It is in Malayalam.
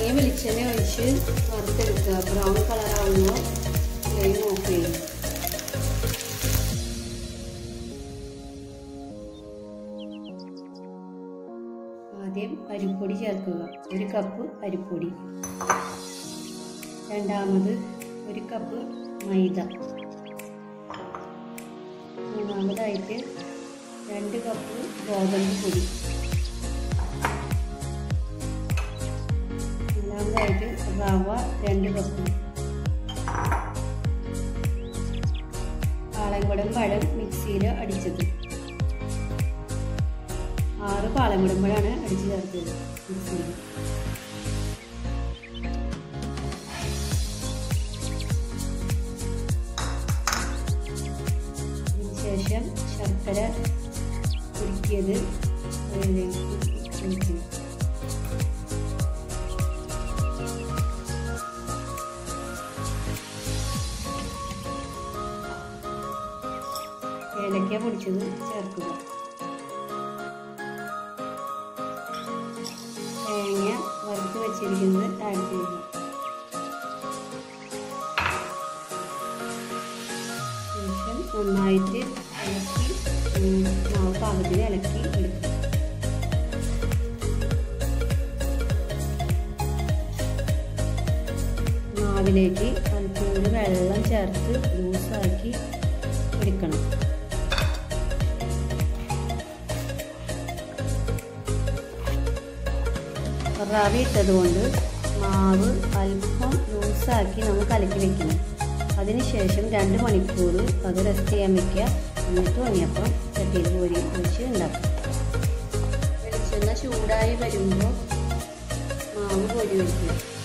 ഇനി വെളിച്ചെണ്ണ ഒഴിച്ച് വറുത്തെടുക്കുക ബ്രൗൺ കളറാവുമ്പോൾ ഫ്ലെയിം ഓഫ് ചെയ്യും ആദ്യം അരിപ്പൊടി ചേർക്കുക ഒരു കപ്പ് അരിപ്പൊടി രണ്ടാമത് ഒരു കപ്പ് മൈദ മൂന്നാമതായിട്ട് രണ്ട് കപ്പ് ഗോതമ്പ് പൊടി നാലാമതായിട്ട് റവ രണ്ട് കപ്പ് പാളയംകുടം പഴം മിക്സിയിൽ അടിച്ചത് ആറ് പാളയംകുടം പഴമാണ് അടിച്ചു ചേർത്തത് മിക്സിയിൽ അതിനുശേഷം ശർക്കര ഉരുക്കിയത് അതിലേക്ക് ഒഴിക്കുക ഏലക്ക പൊടിച്ചത് ചേർക്കുക തേങ്ങ വറുത്ത് വെച്ചിരിക്കുന്നത് ആഡ് ചെയ്യുക ശേഷം നന്നായിട്ട് ഇളക്കി ഉം, മാവ് പാകത്തിന് ഇളക്കി എടുക്കുക മാവിലേക്ക് അല്പം കൂടി വെള്ളം ചേർത്ത് ലൂസാക്കി എടുക്കണം റവ ഇട്ടതുകൊണ്ട് മാവ് അല്പം ലൂസാക്കി നമ്മൾ കലക്കി വെക്കണം അതിനുശേഷം രണ്ട് മണിക്കൂർ അത് റെസ്റ്റ് ചെയ്യാൻ വെക്കുക എന്നിട്ട് ഉണ്ണിയപ്പം ചട്ടിയിൽ കോരി ഒഴിച്ച് ഉണ്ടാക്കും വെളിച്ചെണ്ണ ചൂടായി വരുമ്പോൾ മാവ് കോരി വയ്ക്കുക